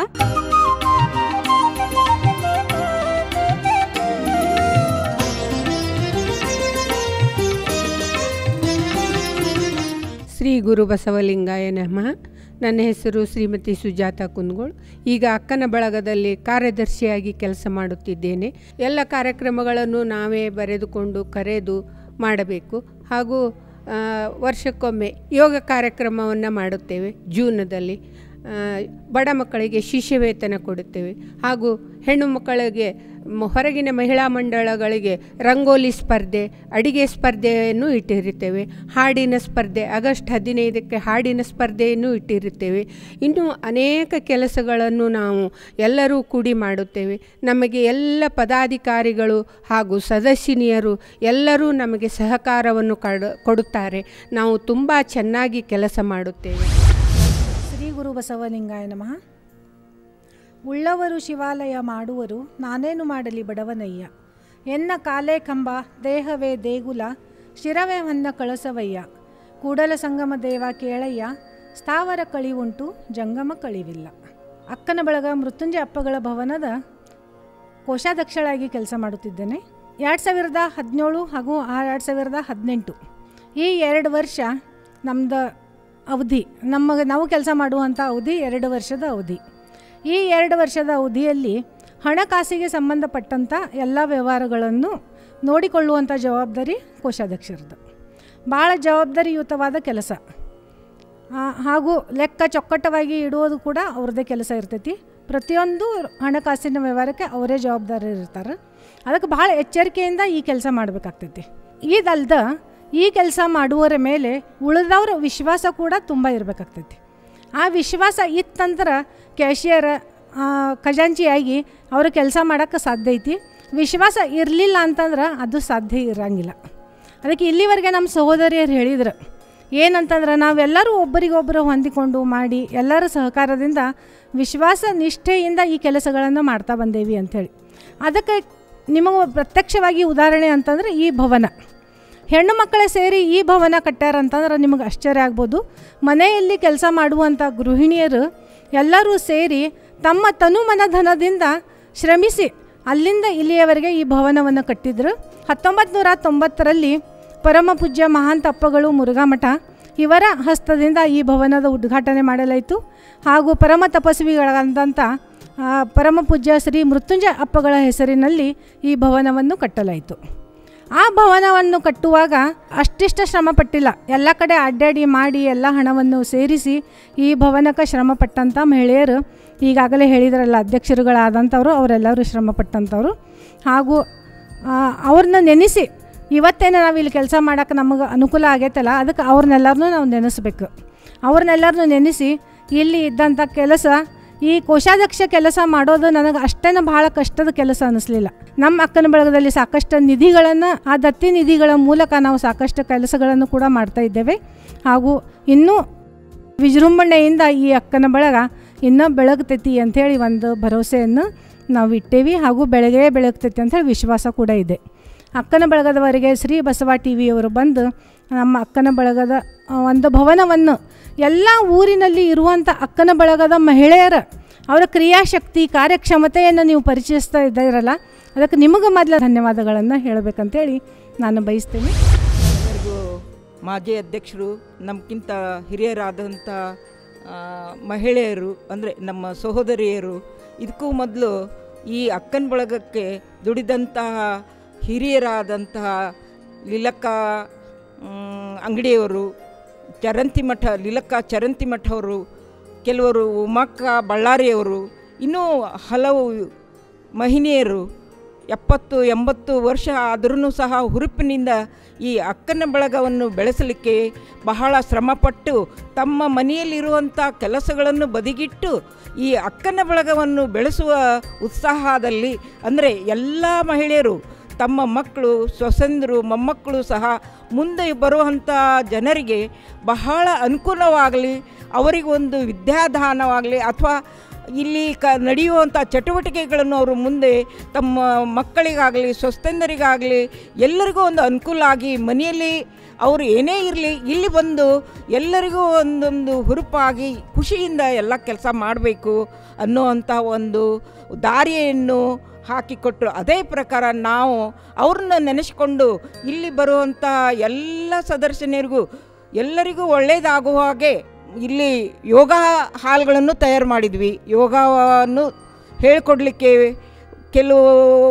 ಶ್ರೀ ಗುರು ಬಸವಲಿಂಗಾಯ ನಮಃ ನನ್ನ ಹೆಸರು ಶ್ರೀಮತಿ ಸುಜಾತ ಕುಂದಗೋಳ್ ಈಗ ಅಕ್ಕನ ಬಳಗದಲ್ಲಿ ಕಾರ್ಯದರ್ಶಿಯಾಗಿ ಕೆಲಸ ಮಾಡುತ್ತಿದ್ದೇನೆ ಎಲ್ಲ ಕಾರ್ಯಕ್ರಮಗಳನ್ನು ನಾವೇ ಬರೆದುಕೊಂಡು ಕರೆದು ಮಾಡಬೇಕು ಹಾಗೂ ಆ, ವರ್ಷಕ್ಕೊಮ್ಮೆ ಯೋಗ ಕಾರ್ಯಕ್ರಮವನ್ನು ಮಾಡುತ್ತೇವೆ ಜೂನದಲ್ಲಿ ಆ, ಬಡ ಮಕ್ಕಳಿಗೆ ಶಿಷ್ಯ ವೇತನ ಕೊಡುತ್ತೇವೆ ಹಾಗೂ ಹೆಣ್ಣು ಮಕ್ಕಳಿಗೆ ಮ- ಹೊರಗಿನ ಮಹಿಳಾ ಮಂಡಳಗಳಿಗೆ ರಂಗೋಲಿ ಸ್ಪರ್ಧೆ ಅಡಿಗೆ ಸ್ಪರ್ಧೆಯನ್ನು ಇಟ್ಟಿರುತ್ತೇವೆ ಹಾಡಿನ ಸ್ಪರ್ಧೆ ಆಗಸ್ಟ್ ಹದಿನೈದಕ್ಕೆ ಹಾಡಿನ ಸ್ಪರ್ಧೆಯನ್ನು ಇಟ್ಟಿರುತ್ತೇವೆ ಇನ್ನು ಅನೇಕ ಕೆಲಸಗಳನ್ನು ನಾವು ಎಲ್ಲರೂ ಕೂಡಿ ಮಾಡುತ್ತೇವೆ ನಮಗೆ ಎಲ್ಲ ಪದಾಧಿಕಾರಿಗಳು ಹಾಗೂ ಸದಸ್ಯನಿಯರು ಎಲ್ಲರೂ ನಮಗೆ ಸಹಕಾರವನ್ನು ಕಡ ಕೊಡುತ್ತಾರೆ ನಾವು ತುಂಬ ಚೆನ್ನಾಗಿ ಕೆಲಸ ಮಾಡುತ್ತೇವೆ ಶ್ರೀ ಗುರು ಬಸವಲಿಂಗಾಯ ನಮಃ ಉಳ್ಳವರು ಶಿವಾಲಯ ಮಾಡುವರು ನಾನೇನು ಮಾಡಲಿ ಬಡವನಯ್ಯ ಎನ್ನ ಕಾಲೇ ಕಂಬ ದೇಹವೇ ದೇಗುಲ ಶಿರವೇ ಹೊನ್ನ ಕಳಸವಯ್ಯ ಕೂಡಲ ಸಂಗಮ ದೇವ ಕೇಳಯ್ಯ ಸ್ಥಾವರ ಕಳಿವುಂಟು ಜಂಗಮ ಕಳಿವಿಲ್ಲ ಅಕ್ಕನ ಬಳಗ ಮೃತ್ಯುಂಜಯ ಅಪ್ಪಗಳ ಭವನದ ಕೋಶಾಧ್ಯಕ್ಷಳಾಗಿ ಕೆಲಸ ಮಾಡುತ್ತಿದ್ದೇನೆ ಎರಡು ಸಾವಿರದ ಹದಿನೇಳು ಹಾಗೂ ಎರಡು ಸಾವಿರದ ಹದಿನೆಂಟು ಈ ಎರಡು ವರ್ಷ ನಮ್ಮದು ಅವಧಿ ನಮಗೆ ನಾವು ಕೆಲಸ ಮಾಡುವಂಥ ಅವಧಿ ಎರಡು ವರ್ಷದ ಅವಧಿ ಈ ಎರಡು ವರ್ಷದ ಅವಧಿಯಲ್ಲಿ ಹಣಕಾಸಿಗೆ ಸಂಬಂಧಪಟ್ಟಂಥ ಎಲ್ಲ ವ್ಯವಹಾರಗಳನ್ನು ನೋಡಿಕೊಳ್ಳುವಂಥ ಜವಾಬ್ದಾರಿ ಕೋಶಾಧ್ಯಕ್ಷರದ್ದು ಭಾಳ ಜವಾಬ್ದಾರಿಯುತವಾದ ಕೆಲಸ ಆ, ಹಾಗೂ ಲೆಕ್ಕ ಚೊಕ್ಕಟವಾಗಿ ಇಡುವುದು ಕೂಡ ಅವ್ರದ್ದೇ ಕೆಲಸ ಇರ್ತೈತಿ ಪ್ರತಿಯೊಂದು ಹಣಕಾಸಿನ ವ್ಯವಹಾರಕ್ಕೆ ಅವರೇ ಜವಾಬ್ದಾರಿ ಇರ್ತಾರೆ ಅದಕ್ಕೆ ಭಾಳ ಎಚ್ಚರಿಕೆಯಿಂದ ಈ ಕೆಲಸ ಮಾಡಬೇಕಾಗ್ತೈತಿ ಇದಲ್ದ ಈ ಕೆಲಸ ಮಾಡುವರ ಮೇಲೆ ಉಳಿದವ್ರ ವಿಶ್ವಾಸ ಕೂಡ ತುಂಬ ಇರಬೇಕಾಗ್ತೈತಿ ಆ ವಿಶ್ವಾಸ ಇತ್ತಂದ್ರೆ ಕ್ಯಾಶಿಯರ್ ಖಜಾಂಚಿಯಾಗಿ ಅವರು ಕೆಲಸ ಮಾಡೋಕ್ಕೆ ಸಾಧ್ಯ ಐತಿ ವಿಶ್ವಾಸ ಇರಲಿಲ್ಲ ಅಂತಂದ್ರೆ ಅದು ಸಾಧ್ಯ ಇರಂಗಿಲ್ಲ ಅದಕ್ಕೆ ಇಲ್ಲಿವರೆಗೆ ನಮ್ಮ ಸಹೋದರಿಯರು ಹೇಳಿದ್ರು ಏನಂತಂದ್ರೆ ನಾವೆಲ್ಲರೂ ಒಬ್ಬರಿಗೊಬ್ಬರು ಹೊಂದಿಕೊಂಡು ಮಾಡಿ ಎಲ್ಲರ ಸಹಕಾರದಿಂದ ವಿಶ್ವಾಸ ನಿಷ್ಠೆಯಿಂದ ಈ ಕೆಲಸಗಳನ್ನು ಮಾಡ್ತಾ ಬಂದೇವಿ ಅಂಥೇಳಿ ಅದಕ್ಕೆ ನಿಮಗೆ ಪ್ರತ್ಯಕ್ಷವಾಗಿ ಉದಾಹರಣೆ ಅಂತಂದರೆ ಈ ಭವನ ಹೆಣ್ಣು ಮಕ್ಕಳೇ ಸೇರಿ ಈ ಭವನ ಕಟ್ಟ್ಯಾರಂತಂದ್ರೆ ನಿಮಗೆ ಆಶ್ಚರ್ಯ ಆಗ್ಬೋದು ಮನೆಯಲ್ಲಿ ಕೆಲಸ ಮಾಡುವಂಥ ಗೃಹಿಣಿಯರು ಎಲ್ಲರೂ ಸೇರಿ ತಮ್ಮ ತನು ಮನಧನದಿಂದ ಶ್ರಮಿಸಿ ಅಲ್ಲಿಂದ ಇಲ್ಲಿಯವರೆಗೆ ಈ ಭವನವನ್ನು ಕಟ್ಟಿದ್ರು ಹತ್ತೊಂಬತ್ತು ನೂರ ತೊಂಬತ್ತರಲ್ಲಿ ಪರಮ ಪೂಜ್ಯ ಮಹಾಂತ ಅಪ್ಪಗಳು ಮುರುಘಾಮಠ ಇವರ ಹಸ್ತದಿಂದ ಈ ಭವನದ ಉದ್ಘಾಟನೆ ಮಾಡಲಾಯಿತು ಹಾಗೂ ಪರಮ ತಪಸ್ವಿಗಳಾದಂಥ ಆ, ಪರಮ ಪೂಜ್ಯ ಶ್ರೀ ಮೃತ್ಯುಂಜಯ ಅಪ್ಪಗಳ ಹೆಸರಿನಲ್ಲಿ ಈ ಭವನವನ್ನು ಕಟ್ಟಲಾಯಿತು ಆ ಭವನವನ್ನು ಕಟ್ಟುವಾಗ ಅಷ್ಟಿಷ್ಟ ಶ್ರಮ ಪಟ್ಟಿಲ್ಲ ಎಲ್ಲ ಕಡೆ ಅಡ್ಡಾಡಿ ಮಾಡಿ ಎಲ್ಲ ಹಣವನ್ನು ಸೇರಿಸಿ ಈ ಭವನಕ್ಕೆ ಶ್ರಮ ಪಟ್ಟಂಥ ಮಹಿಳೆಯರು ಈಗಾಗಲೇ ಹೇಳಿದ್ರಲ್ಲ ಅಧ್ಯಕ್ಷರುಗಳಾದಂಥವ್ರು ಅವರೆಲ್ಲರೂ ಶ್ರಮ ಪಟ್ಟಂಥವ್ರು ಹಾಗೂ ಆ, ಅವ್ರನ್ನ ನೆನೆಸಿ ಇವತ್ತೇನು ನಾವು ಇಲ್ಲಿ ಕೆಲಸ ಮಾಡೋಕೆ ನಮಗೆ ಅನುಕೂಲ ಆಗೈತಲ್ಲ ಅದಕ್ಕೆ ಅವ್ರನ್ನೆಲ್ಲರನ್ನೂ ನಾವು ನೆನೆಸ್ಬೇಕು ಅವ್ರನ್ನೆಲ್ಲರನ್ನೂ ನೆನೆಸಿ ಇಲ್ಲಿ ಇದ್ದಂಥ ಕೆಲಸ ಈ ಕೋಶಾಧ್ಯಕ್ಷ ಕೆಲಸ ಮಾಡೋದು ನನಗೆ ಅಷ್ಟೇನು ಭಾಳ ಕಷ್ಟದ ಕೆಲಸ ಅನ್ನಿಸ್ಲಿಲ್ಲ ನಮ್ಮ ಅಕ್ಕನ ಬಳಗದಲ್ಲಿ ಸಾಕಷ್ಟು ನಿಧಿಗಳನ್ನು ಆ ದತ್ತಿ ನಿಧಿಗಳ ಮೂಲಕ ನಾವು ಸಾಕಷ್ಟು ಕೆಲಸಗಳನ್ನು ಕೂಡ ಮಾಡ್ತಾ ಇದ್ದೇವೆ ಹಾಗೂ ಇನ್ನೂ ವಿಜೃಂಭಣೆಯಿಂದ ಈ ಅಕ್ಕನ ಬಳಗ ಇನ್ನೂ ಬೆಳಗ್ತೈತಿ ಅಂಥೇಳಿ ಒಂದು ಭರವಸೆಯನ್ನು ನಾವು ಇಟ್ಟೇವಿ ಹಾಗೂ ಬೆಳಗ್ಗೆ ಬೆಳಗ್ತೈತಿ ಅಂಥೇಳಿ ವಿಶ್ವಾಸ ಕೂಡ ಇದೆ ಅಕ್ಕನ ಬಳಗದವರೆಗೆ ಶ್ರೀ ಬಸವ ಟಿ ವಿಯವರು ಬಂದು ನಮ್ಮ ಅಕ್ಕನ ಬಳಗದ ಆ, ಒಂದು ಭವನವನ್ನು ಎಲ್ಲ ಊರಿನಲ್ಲಿ ಇರುವಂಥ ಅಕ್ಕನ ಬಳಗದ ಮಹಿಳೆಯರ ಅವರ ಕ್ರಿಯಾಶಕ್ತಿ ಕಾರ್ಯಕ್ಷಮತೆಯನ್ನು ನೀವು ಪರಿಚಯಿಸ್ತಾ ಇದ್ದೀರಲ್ಲ ಅದಕ್ಕೆ ನಿಮಗೆ ಮೊದಲ ಧನ್ಯವಾದಗಳನ್ನು ಹೇಳಬೇಕಂತೇಳಿ ನಾನು ಬಯಸ್ತೇನೆ ಎಲ್ಲರಿಗೂ ಮಾಜಿ ಅಧ್ಯಕ್ಷರು ನಮಗಿಂತ ಹಿರಿಯರಾದಂಥ ಆ, ಮಹಿಳೆಯರು ಅಂದರೆ ನಮ್ಮ ಸಹೋದರಿಯರು ಇದಕ್ಕೂ ಮೊದಲು ಈ ಅಕ್ಕನ ಬಳಗಕ್ಕೆ ದುಡಿದಂತಹ ಹಿರಿಯರಾದಂತಹ ಲೀಲಕ್ಕ ಮ್, ಅಂಗಡಿಯವರು ಚರಂತಿ ಮಠ ಲೀಲಕ್ಕ ಚರಂತಿ ಮಠ ಅವರು ಕೆಲವರು ಉಮಕ್ಕ ಬಳ್ಳಾರಿಯವರು ಇನ್ನೂ ಹಲವು ಮಹಿಳೆಯರು ಎಪ್ಪತ್ತು ಎಂಬತ್ತು ವರ್ಷ ಆದ್ರೂ ಸಹ ಹುರುಪಿನಿಂದ ಈ ಅಕ್ಕನ ಬಳಗವನ್ನು ಬೆಳೆಸಲಿಕ್ಕೆ ಬಹಳ ಶ್ರಮಪಟ್ಟು ತಮ್ಮ ಮನೆಯಲ್ಲಿರುವಂಥ ಕೆಲಸಗಳನ್ನು ಬದಿಗಿಟ್ಟು ಈ ಅಕ್ಕನ ಬಳಗವನ್ನು ಬೆಳೆಸುವ ಉತ್ಸಾಹದಲ್ಲಿ ಅಂದರೆ ಎಲ್ಲ ಮಹಿಳೆಯರು ತಮ್ಮ ಮಕ್ಕಳು ಸೊಸೆಂದರು ಮೊಮ್ಮಕ್ಕಳು ಸಹ ಮುಂದೆ ಬರುವಂಥ ಜನರಿಗೆ ಬಹಳ ಅನುಕೂಲವಾಗಲಿ ಅವರಿಗೊಂದು ವಿದ್ಯಾದಾನವಾಗಲಿ ಅಥವಾ ಇಲ್ಲಿ ಕ ನಡೆಯುವಂಥ ಚಟುವಟಿಕೆಗಳನ್ನು ಅವರು ಮುಂದೆ ತಮ್ಮ ಮಕ್ಕಳಿಗಾಗಲಿ ಸ್ವಸ್ಥಂದರಿಗಾಗಲಿ ಎಲ್ಲರಿಗೂ ಒಂದು ಅನುಕೂಲ ಆಗಿ ಮನೆಯಲ್ಲಿ ಅವರು ಏನೇ ಇರಲಿ ಇಲ್ಲಿ ಬಂದು ಎಲ್ಲರಿಗೂ ಒಂದೊಂದು ಹುರುಪಾಗಿ ಖುಷಿಯಿಂದ ಎಲ್ಲ ಕೆಲಸ ಮಾಡಬೇಕು ಅನ್ನುವಂಥ ಒಂದು ದಾರಿಯನ್ನು ಹಾಕಿಕೊಟ್ಟರು ಅದೇ ಪ್ರಕಾರ ನಾವು ಅವ್ರನ್ನ ನೆನೆಸ್ಕೊಂಡು ಇಲ್ಲಿ ಬರುವಂಥ ಎಲ್ಲ ಸದಸ್ಯನಿರಿಗೂ ಎಲ್ಲರಿಗೂ ಒಳ್ಳೆಯದಾಗುವ ಹಾಗೆ ಇಲ್ಲಿ ಯೋಗ ಹಾಲ್ಗಳನ್ನು ತಯಾರು ಮಾಡಿದ್ವಿ ಯೋಗವನ್ನು ಹೇಳ್ಕೊಡ್ಲಿಕ್ಕೆ ಕೆಲವು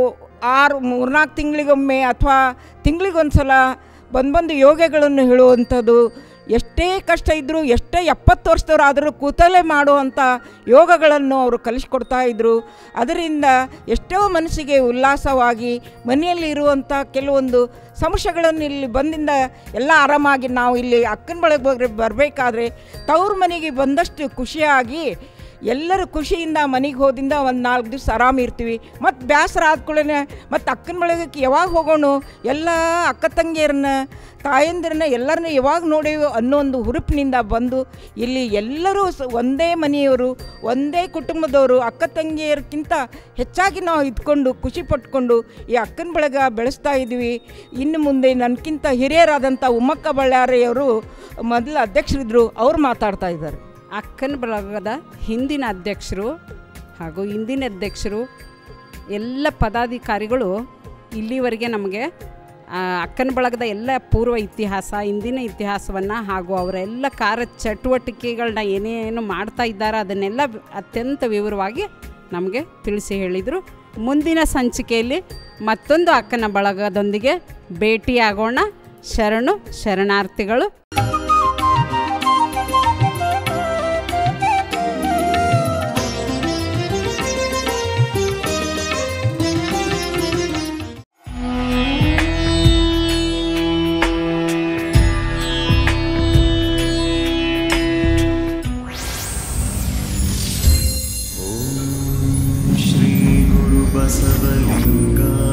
ಆರು ಮೂರ್ನಾಲ್ಕು ತಿಂಗಳಿಗೊಮ್ಮೆ ಅಥವಾ ತಿಂಗಳಿಗೊಂದು ಸಲ ಬಂದು ಬಂದು ಯೋಗಗಳನ್ನು ಹೇಳುವಂಥದ್ದು ಎಷ್ಟೇ ಕಷ್ಟ ಇದ್ದರೂ ಎಷ್ಟೇ ಎಪ್ಪತ್ತು ವರ್ಷದವರಾದರೂ ಕೂತಲೇ ಮಾಡುವಂಥ ಯೋಗಗಳನ್ನು ಅವರು ಕಲಿಸ್ಕೊಡ್ತಾ ಇದ್ದರು ಅದರಿಂದ ಎಷ್ಟೋ ಮನಸ್ಸಿಗೆ ಉಲ್ಲಾಸವಾಗಿ ಮನೆಯಲ್ಲಿ ಇರುವಂಥ ಕೆಲವೊಂದು ಸಮಸ್ಯೆಗಳನ್ನು ಇಲ್ಲಿ ಬಂದಿಂದ ಎಲ್ಲ ಆರಾಮಾಗಿ ನಾವು ಇಲ್ಲಿ ಅಕ್ಕನ ಬಳಗ ಬರಬೇಕಾದ್ರೆ ತವ್ರ ಮನೆಗೆ ಬಂದಷ್ಟು ಖುಷಿಯಾಗಿ ಎಲ್ಲರೂ ಖುಷಿಯಿಂದ ಮನೆಗೆ ಹೋದಿಂದ ಒಂದು ನಾಲ್ಕು ದಿವಸ ಆರಾಮ ಇರ್ತೀವಿ ಮತ್ತು ಬೇಸರ ಆದ ಕೂಡಲೇ ಮತ್ತು ಅಕ್ಕನ ಬಳಗಕ್ಕೆ ಯಾವಾಗ ಹೋಗೋಣ ಎಲ್ಲ ಅಕ್ಕ ತಂಗಿಯರನ್ನ ತಾಯಂದಿರನ್ನ ಎಲ್ಲರನ್ನ ಯಾವಾಗ ನೋಡೇವು ಅನ್ನೋ ಒಂದು ಹುರುಪಿನಿಂದ ಬಂದು ಇಲ್ಲಿ ಎಲ್ಲರೂ ಸ ಒಂದೇ ಮನೆಯವರು ಒಂದೇ ಕುಟುಂಬದವರು ಅಕ್ಕ ತಂಗಿಯರ್ಕಿಂತ ಹೆಚ್ಚಾಗಿ ನಾವು ಇದ್ಕೊಂಡು ಖುಷಿ ಪಟ್ಕೊಂಡು ಈ ಅಕ್ಕನ ಬಳಗ ಬೆಳೆಸ್ತಾ ಇದ್ವಿ ಇನ್ನು ಮುಂದೆ ನನಗಿಂತ ಹಿರಿಯರಾದಂಥ ಉಮ್ಮಕ್ಕ ಬಳ್ಳಾರಿಯವರು ಮೊದಲು ಅಧ್ಯಕ್ಷರಿದ್ದರು ಅವ್ರು ಮಾತಾಡ್ತಾ ಇದ್ದಾರೆ ಅಕ್ಕನ ಬಳಗದ ಹಿಂದಿನ ಅಧ್ಯಕ್ಷರು ಹಾಗೂ ಇಂದಿನ ಅಧ್ಯಕ್ಷರು ಎಲ್ಲ ಪದಾಧಿಕಾರಿಗಳು ಇಲ್ಲಿವರೆಗೆ ನಮಗೆ ಆ, ಅಕ್ಕನ ಬಳಗದ ಎಲ್ಲ ಪೂರ್ವ ಇತಿಹಾಸ ಇಂದಿನ ಇತಿಹಾಸವನ್ನು ಹಾಗೂ ಅವರ ಎಲ್ಲ ಕಾರ್ಯ ಚಟುವಟಿಕೆಗಳನ್ನ ಏನೇನು ಮಾಡ್ತಾ ಇದ್ದಾರೆ ಅದನ್ನೆಲ್ಲ ಅತ್ಯಂತ ವಿವರವಾಗಿ ನಮಗೆ ತಿಳಿಸಿ ಹೇಳಿದರು ಮುಂದಿನ ಸಂಚಿಕೆಯಲ್ಲಿ ಮತ್ತೊಂದು ಅಕ್ಕನ ಬಳಗದೊಂದಿಗೆ ಭೇಟಿಯಾಗೋಣ ಶರಣು ಶರಣಾರ್ಥಿಗಳು श्रीगुरुबसवलिङ्गा